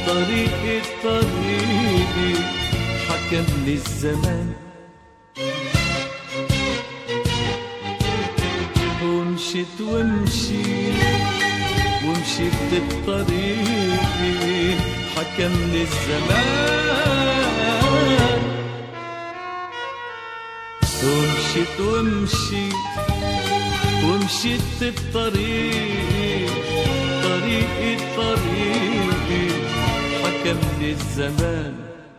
طريقي طريقي حكمني الزمان ومشيت ومشيت ومشيت بطريقي حكمني الزمان ومشيت ومشيت ومشيت بطريقي طريقي طريقي حكمني الزمان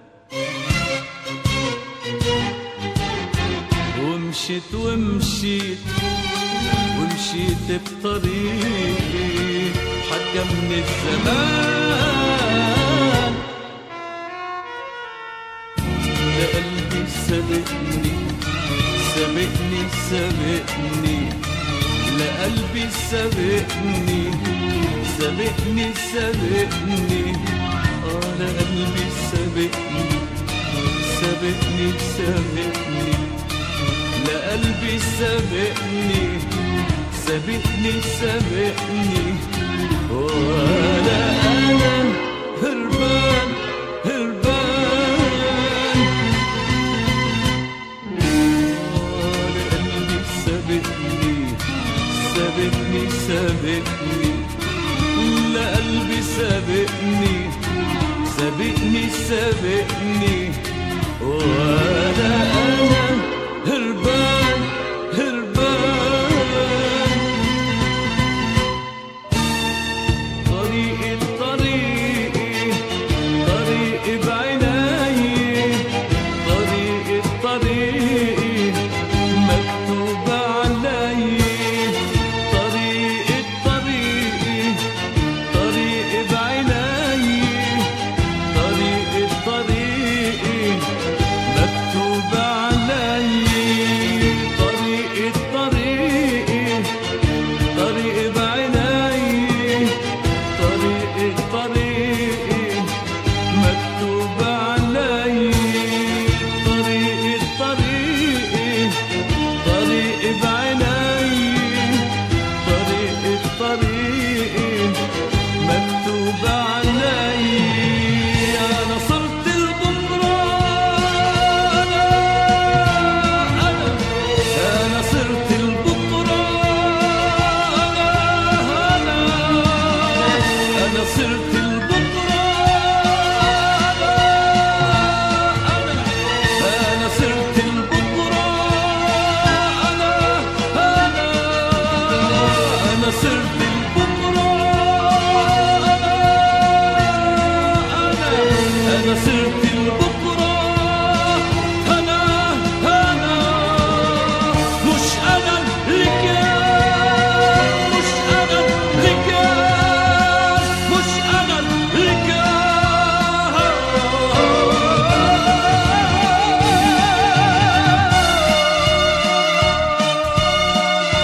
ومشيت ومشيت ومشيت بطريقي حكمني الزمان لقلبي سبقني سبقني سبقني لقلبي سبقني سبقني سبقني اه لقلبي سبقني سبقني سبقني لقلبي سبقني سبقني سبقني وانا انا هربان هربان قلبي سبقني سبقني سبقني لقلبي سبقني سبقني سبقني وانا انا هربان هربان طريقي طريقي طريقي بعيني طريقي طريقي مكتوب علي طريقي طريقي طريقي بعيني طريقي طريقي مكتوب علي طريقي طريقي طريقي بعيني طريقي طريقي مكتوب علي طريقي طريقي طريقي بعيني طريقي طريقي مكتوب علي انا صرت البكره انا انا انا صرت البكره انا انا انا صرت البكره انا انا انا صرت البكره انا انا انا صرت البكره انا انا انا صرت البكره انا انا مش انا اللي كان مش انا اللي كان مش انا اللي كان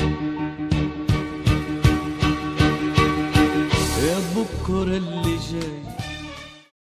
يا بكرة اللي جاي